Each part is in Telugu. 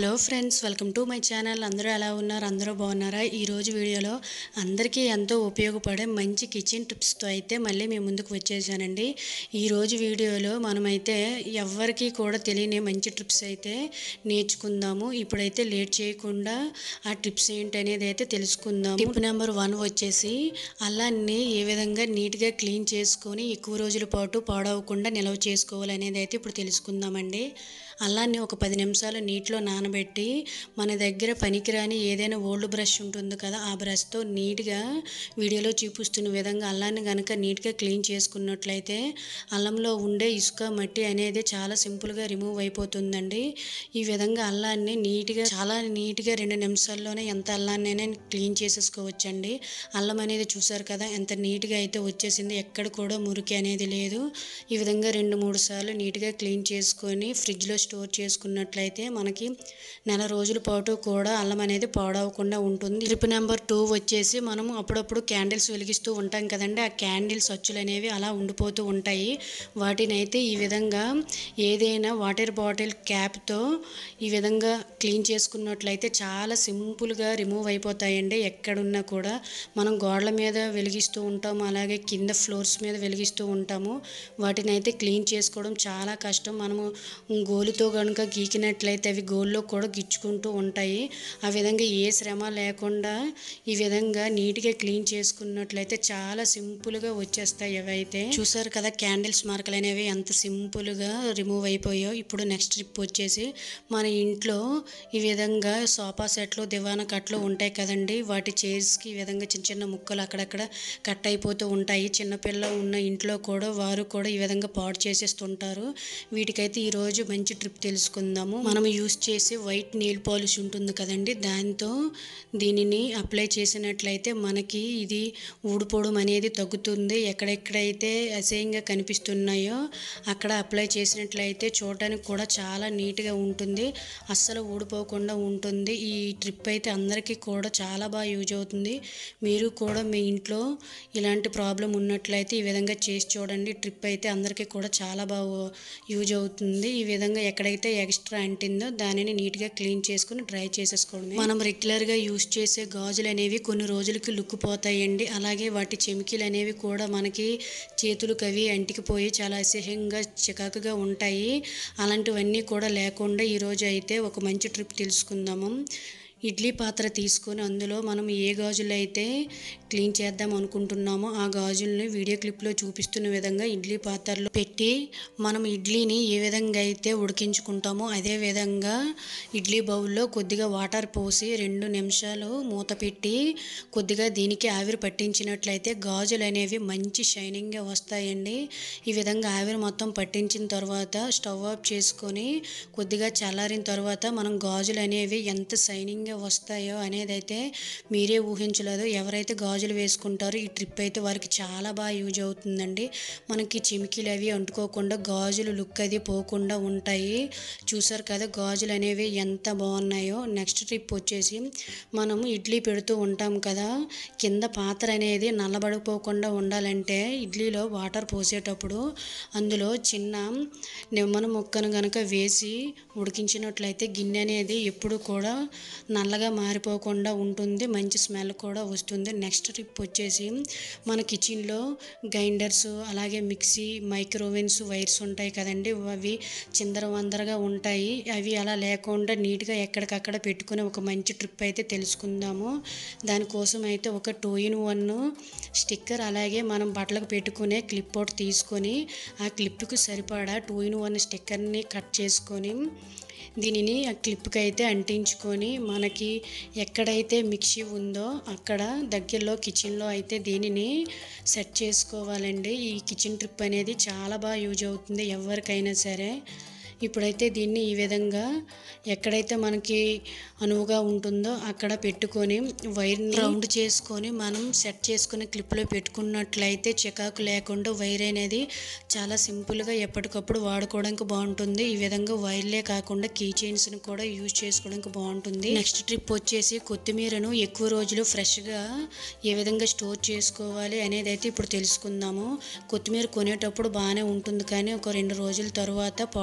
hello friends welcome to my channel అందరూ ఎలా ఉన్నారు అందరూ బాగున్నారా ఈరోజు వీడియోలో అందరికీ ఎంతో ఉపయోగపడే మంచి కిచెన్ టిప్స్తో అయితే మళ్ళీ మేము ముందుకు వచ్చేసానండి ఈరోజు వీడియోలో మనమైతే ఎవరికి కూడా తెలియని మంచి టిప్స్ అయితే నేర్చుకుందాము ఇప్పుడైతే లేట్ చేయకుండా ఆ టిప్స్ ఏంటి అనేది అయితే తెలుసుకుందాము టిప్ నెంబర్ వన్ వచ్చేసి అల్లాన్ని ఏ విధంగా నీట్గా క్లీన్ చేసుకొని ఎక్కువ రోజుల పాటు పాడవకుండా నిల్వ చేసుకోవాలి అనేది అయితే ఇప్పుడు తెలుసుకుందామండి అల్లాన్ని ఒక పది నిమిషాలు నీటిలో నానబెట్టి మన దగ్గర పనికిరాని ఏదైనా ఓల్డ్ బ్రష్ ఉంటుంది కదా ఆ బ్రష్తో నీట్గా వీడియోలో చూపిస్తున్న విధంగా అల్లాన్ని కనుక నీట్గా క్లీన్ చేసుకున్నట్లయితే అల్లంలో ఉండే ఇసుక మట్టి అనేది చాలా సింపుల్గా రిమూవ్ అయిపోతుందండి ఈ విధంగా అల్లాన్ని నీట్గా చాలా నీట్గా రెండు నిమిషాల్లోనే ఎంత అల్లాన్నైనా క్లీన్ చేసేసుకోవచ్చండి అల్లం అనేది చూసారు కదా ఎంత నీట్గా అయితే వచ్చేసింది ఎక్కడ కూడా మురికి అనేది లేదు ఈ విధంగా రెండు మూడు సార్లు నీట్గా క్లీన్ చేసుకొని ఫ్రిడ్జ్లో స్టోర్ చేసుకున్నట్లయితే మనకి నెల రోజుల పాటు కూడా అల్లం అనేది పాడవకుండా ఉంటుంది ట్రిప్ నెంబర్ టూ వచ్చేసి మనం అప్పుడప్పుడు క్యాండిల్స్ వెలిగిస్తూ ఉంటాం కదండి ఆ క్యాండిల్స్ అచ్చులు అనేవి అలా ఉండిపోతూ ఉంటాయి వాటిని అయితే ఈ విధంగా ఏదైనా వాటర్ బాటిల్ క్యాప్తో ఈ విధంగా క్లీన్ చేసుకున్నట్లయితే చాలా సింపుల్గా రిమూవ్ అయిపోతాయండి ఎక్కడున్నా కూడా మనం గోడల మీద వెలిగిస్తూ ఉంటాము అలాగే కింద ఫ్లోర్స్ మీద వెలిగిస్తూ ఉంటాము వాటిని అయితే క్లీన్ చేసుకోవడం చాలా కష్టం మనము గోలుతో కనుక గీకినట్లయితే అవి గోల్లో కూడా గిచ్చుకుంటూ ఉంటాయి ఆ విధంగా ఏ శ్రమ లేకుండా ఈ విధంగా నీట్గా క్లీన్ చేసుకున్నట్లయితే చాలా సింపుల్గా వచ్చేస్తాయి అవి అయితే చూసారు కదా క్యాండిల్స్ మార్కలు అనేవి ఎంత సింపుల్గా రిమూవ్ అయిపోయాయో ఇప్పుడు నెక్స్ట్ ట్రిప్ వచ్చేసి మన ఇంట్లో ఈ విధంగా సోఫా సెట్లు దివానా కట్లు ఉంటాయి కదండి వాటి చైర్స్కి ఈ విధంగా చిన్న చిన్న ముక్కలు అక్కడక్కడ కట్ అయిపోతూ ఉంటాయి చిన్నపిల్ల ఉన్న ఇంట్లో కూడా వారు కూడా ఈ విధంగా పాడు చేసేస్తుంటారు వీటికైతే ఈరోజు మంచి ట్రిప్ తెలుసుకుందాము మనం యూస్ చేసే వైట్ నెయిల్ పాలిష్ ఉంటుంది కదండి దాంతో దీనిని అప్లై చేసినట్లయితే మనకి ఇది ఊడిపోవడం అనేది తగ్గుతుంది ఎక్కడెక్కడైతే అసహ్యంగా కనిపిస్తున్నాయో అక్కడ అప్లై చేసినట్లయితే చూడడానికి కూడా చాలా నీట్గా ఉంటుంది అస్సలు ఊడిపోకుండా ఉంటుంది ఈ ట్రిప్ అయితే అందరికీ కూడా చాలా బాగా యూజ్ అవుతుంది మీరు కూడా మీ ఇంట్లో ఇలాంటి ప్రాబ్లం ఉన్నట్లయితే ఈ విధంగా చేసి చూడండి ట్రిప్ అయితే అందరికీ కూడా చాలా బాగా యూజ్ అవుతుంది ఈ విధంగా ఎక్కడైతే ఎక్స్ట్రా అంటిందో దానిని నీట్గా క్లీన్ చేసుకుని డ్రై చేసేసుకోవడమే మనం రెగ్యులర్గా యూజ్ చేసే గాజులు అనేవి కొన్ని రోజులకి లుక్ పోతాయండి అలాగే వాటి చెమికీలు అనేవి కూడా మనకి చేతులకు అవి అంటికిపోయి చాలా అసహ్యంగా చికాకుగా ఉంటాయి అలాంటివన్నీ కూడా లేకుండా ఈరోజు అయితే ఒక మంచి ట్రిప్ తెలుసుకుందాము ఇడ్లీ పాత్ర తీసుకొని అందులో మనం ఏ గాజులు అయితే క్లీన్ చేద్దాం అనుకుంటున్నామో ఆ గాజుల్ని వీడియో క్లిప్లో చూపిస్తున్న విధంగా ఇడ్లీ పాత్రలో పెట్టి మనం ఇడ్లీని ఏ విధంగా అయితే ఉడికించుకుంటామో అదే విధంగా ఇడ్లీ బౌల్లో కొద్దిగా వాటర్ పోసి రెండు నిమిషాలు మూత పెట్టి కొద్దిగా దీనికి ఆవిరి పట్టించినట్లయితే గాజులు అనేవి మంచి షైనింగ్గా వస్తాయండి ఈ విధంగా ఆవిరి మొత్తం పట్టించిన తర్వాత స్టవ్ ఆఫ్ చేసుకొని కొద్దిగా చల్లారిన తర్వాత మనం గాజులు అనేవి ఎంత షైనింగ్గా వస్తాయో అనేది అయితే మీరే ఊహించలేదు ఎవరైతే గాజులు వేసుకుంటారో ఈ ట్రిప్ అయితే వారికి చాలా బాగా యూజ్ అవుతుందండి మనకి చిమికీలు అవి అంటుకోకుండా గాజులు లుక్ అది పోకుండా ఉంటాయి చూసారు కదా గాజులు అనేవి ఎంత బాగున్నాయో నెక్స్ట్ ట్రిప్ వచ్చేసి మనం ఇడ్లీ పెడుతూ ఉంటాం కదా కింద పాత్ర అనేది నల్లబడిపోకుండా ఉండాలంటే ఇడ్లీలో వాటర్ పోసేటప్పుడు అందులో చిన్న నిమ్మన ముక్కను కనుక వేసి ఉడికించినట్లయితే గిన్నె అనేది ఎప్పుడు కూడా నల్లగా మారిపోకుండా ఉంటుంది మంచి స్మెల్ కూడా వస్తుంది నెక్స్ట్ ట్రిప్ వచ్చేసి మన కిచెన్లో గ్రైండర్స్ అలాగే మిక్సీ మైక్రోవేవ్స్ వైర్స్ ఉంటాయి కదండి అవి చిందర వందరగా ఉంటాయి అవి అలా లేకుండా నీట్గా ఎక్కడికక్కడ పెట్టుకుని ఒక మంచి ట్రిప్ అయితే తెలుసుకుందాము దానికోసం అయితే ఒక టూ ఇన్ వన్ స్టిక్కర్ అలాగే మనం బట్టలకు పెట్టుకునే క్లిప్ అవుట్ తీసుకొని ఆ క్లిప్కి సరిపడా టూ ఇన్ వన్ స్టిక్కర్ని కట్ చేసుకొని దీనిని ఆ క్లిప్కి అయితే అంటించుకొని మనకి ఎక్కడైతే మిక్సీ ఉందో అక్కడ దగ్గరలో కిచెన్లో అయితే దీనిని సెట్ చేసుకోవాలండి ఈ కిచెన్ ట్రిప్ అనేది చాలా బాగా యూజ్ అవుతుంది ఎవరికైనా సరే ఇప్పుడైతే దీన్ని ఈ విధంగా ఎక్కడైతే మనకి అనువుగా ఉంటుందో అక్కడ పెట్టుకొని వైర్ని రౌండ్ చేసుకొని మనం సెట్ చేసుకుని క్లిప్లో పెట్టుకున్నట్లయితే చికాకు లేకుండా వైర్ అనేది చాలా సింపుల్గా ఎప్పటికప్పుడు వాడుకోవడానికి బాగుంటుంది ఈ విధంగా వైర్లే కాకుండా కీ చైన్స్ని కూడా యూజ్ చేసుకోవడానికి బాగుంటుంది నెక్స్ట్ ట్రిప్ వచ్చేసి కొత్తిమీరను ఎక్కువ రోజులు ఫ్రెష్గా ఏ విధంగా స్టోర్ చేసుకోవాలి అనేది అయితే ఇప్పుడు తెలుసుకుందాము కొత్తిమీర కొనేటప్పుడు బాగానే ఉంటుంది కానీ ఒక రెండు రోజుల తర్వాత పాడైపోతుంది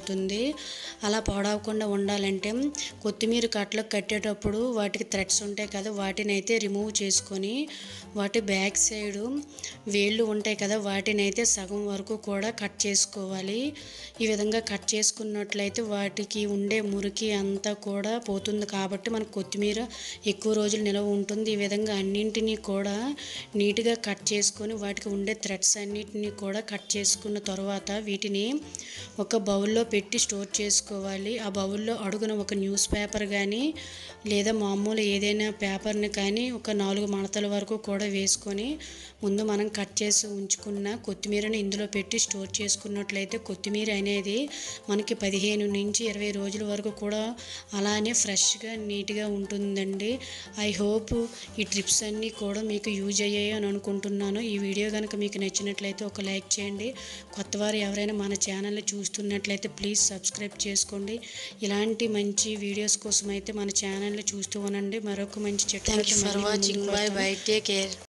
పాడైపోతుంది అలా పాడవకుండా ఉండాలంటే కొత్తిమీర కట్టలకు కట్టేటప్పుడు వాటికి థ్రెడ్స్ ఉంటాయి కదా వాటిని అయితే రిమూవ్ చేసుకొని వాటి బ్యాక్ సైడ్ వేళ్ళు ఉంటాయి కదా వాటిని అయితే సగం వరకు కూడా కట్ చేసుకోవాలి ఈ విధంగా కట్ చేసుకున్నట్లయితే వాటికి ఉండే మురికి అంతా కూడా పోతుంది కాబట్టి మనకు కొత్తిమీర ఎక్కువ రోజులు నిలవ ఉంటుంది ఈ విధంగా అన్నింటినీ కూడా నీట్గా కట్ చేసుకొని వాటికి ఉండే థ్రెడ్స్ అన్నిటినీ కూడా కట్ చేసుకున్న తర్వాత వీటిని ఒక బౌల్లో పెట్టి స్టోర్ చేసుకోవాలి ఆ బౌల్లో అడుగున ఒక న్యూస్ పేపర్ కానీ లేదా మామూలు ఏదైనా పేపర్ని కానీ ఒక నాలుగు మడతల వరకు కూడా వేసుకొని ముందు మనం కట్ చేసి ఉంచుకున్న కొత్తిమీరని ఇందులో పెట్టి స్టోర్ చేసుకున్నట్లయితే కొత్తిమీర అనేది మనకి పదిహేను నుంచి ఇరవై రోజుల వరకు కూడా అలానే ఫ్రెష్గా నీట్గా ఉంటుందండి ఐ హోప్ ఈ ట్రిప్స్ అన్నీ కూడా మీకు యూజ్ అయ్యాయి అని అనుకుంటున్నాను ఈ వీడియో కనుక మీకు నచ్చినట్లయితే ఒక లైక్ చేయండి కొత్త వారు ఎవరైనా మన ఛానల్ని చూస్తున్నట్లయితే ప్లీజ్ సబ్స్క్రైబ్ చేసుకోండి ఇలాంటి మంచి వీడియోస్ కోసం అయితే మన ఛానల్ని చూస్తూ ఉండండి మరొక మంచి చెట్టు thank you for watching bye bye take care